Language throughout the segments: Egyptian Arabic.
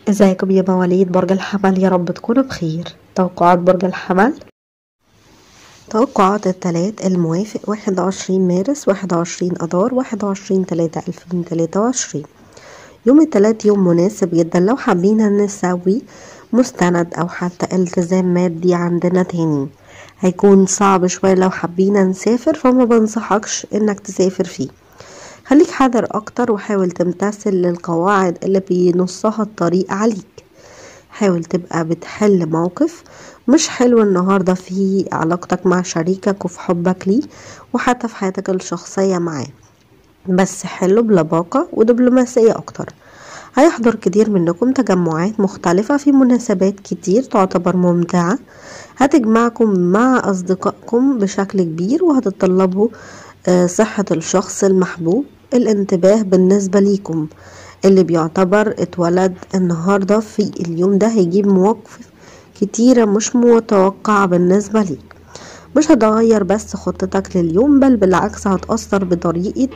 ازيكم يا مواليد برج الحمل يا رب تكونوا بخير توقعات برج الحمل توقعات التلات الموافق واحد وعشرين مارس واحد وعشرين أذار واحد وعشرين تلاتة ألفين تلاتة وعشرين يوم التلات يوم مناسب جدا لو حابين نسوي مستند أو حتى التزام مادي عندنا تاني هيكون صعب شوية لو حابين نسافر فما بنصحكش انك تسافر فيه خليك حذر اكتر وحاول تمتثل للقواعد اللي بينصها الطريق عليك حاول تبقى بتحل موقف مش حلو النهاردة في علاقتك مع شريكك وفي حبك ليه وحتى في حياتك الشخصية معاه بس حله بلباقة ودبلوماسية أكتر هيحضر كتير منكم تجمعات مختلفة في مناسبات كتير تعتبر ممتعة هتجمعكم مع أصدقائكم بشكل كبير وهتتطلبوا صحة الشخص المحبوب الانتباه بالنسبة ليكم اللي بيعتبر اتولد النهاردة في اليوم ده هيجيب مواقف كتيرة مش متوقعة بالنسبة ليك مش هتغير بس خطتك لليوم بل بالعكس هتأثر بطريقة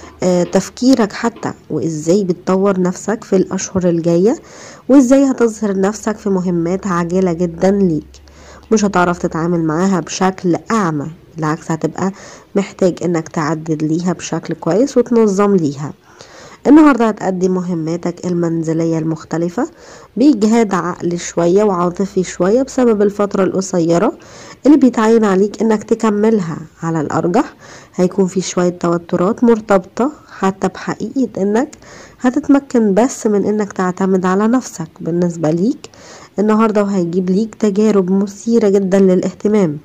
تفكيرك حتى وازاي بتطور نفسك في الاشهر الجاية وازاي هتظهر نفسك في مهمات عاجلة جدا ليك مش هتعرف تتعامل معاها بشكل اعمى بالعكس هتبقى محتاج انك تعدد ليها بشكل كويس وتنظم ليها النهاردة هتأدي مهماتك المنزلية المختلفة بإجهاد عقل شوية وعاطفي شوية بسبب الفترة القصيرة اللي بيتعين عليك انك تكملها على الأرجح هيكون في شوية توترات مرتبطة حتى بحقيقة انك هتتمكن بس من انك تعتمد على نفسك بالنسبة ليك النهاردة وهيجيب ليك تجارب مثيرة جدا للاهتمام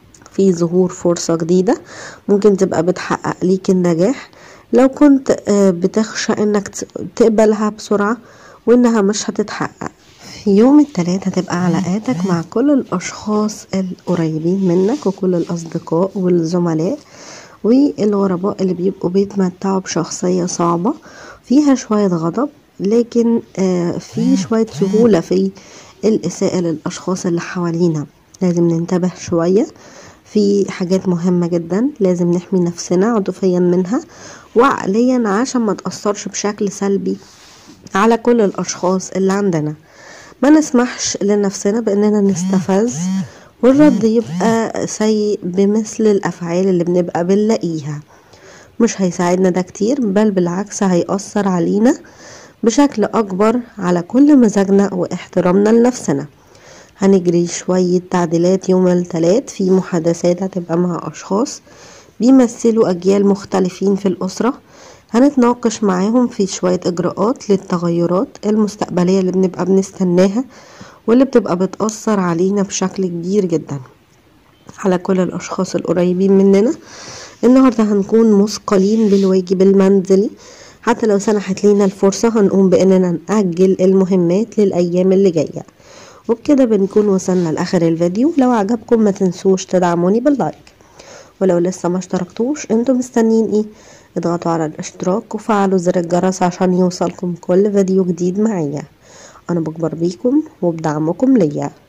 في ظهور فرصة جديدة ممكن تبقى بتحقق ليك النجاح لو كنت بتخشى انك تقبلها بسرعة وانها مش هتتحقق في يوم التلات هتبقى علاقاتك مع كل الاشخاص القريبين منك وكل الاصدقاء والزملاء والغرباء اللي بيبقوا بيتمتعوا بشخصية صعبة فيها شوية غضب لكن في شوية سهولة في الإساءة للأشخاص اللي حوالينا لازم ننتبه شوية في حاجات مهمة جدا لازم نحمي نفسنا عاطفيا منها وعقليا عشان ما تأثرش بشكل سلبي على كل الأشخاص اللي عندنا ما نسمحش لنفسنا بأننا نستفز والرد يبقى سيء بمثل الأفعال اللي بنبقى بنلاقيها مش هيساعدنا ده كتير بل بالعكس هيأثر علينا بشكل أكبر على كل مزاجنا واحترامنا لنفسنا هنجري شوية تعديلات يوم التلات في محادثات هتبقى مع أشخاص بيمثلوا أجيال مختلفين في الأسرة هنتناقش معاهم في شوية إجراءات للتغيرات المستقبلية اللي بنبقى بنستناها واللي بتبقى بتأثر علينا بشكل كبير جدا على كل الأشخاص القريبين مننا النهاردة هنكون مثقلين بالواجب المنزلي حتى لو سنحت لينا الفرصة هنقوم بأننا نأجل المهمات للأيام اللي جاية وبكده بنكون وصلنا لاخر الفيديو لو عجبكم ما تنسوش تدعموني باللايك ولو لسه ما اشتركتوش انتوا مستنيين ايه اضغطوا على الاشتراك وفعلوا زر الجرس عشان يوصلكم كل فيديو جديد معايا انا بكبر بيكم وبدعمكم ليا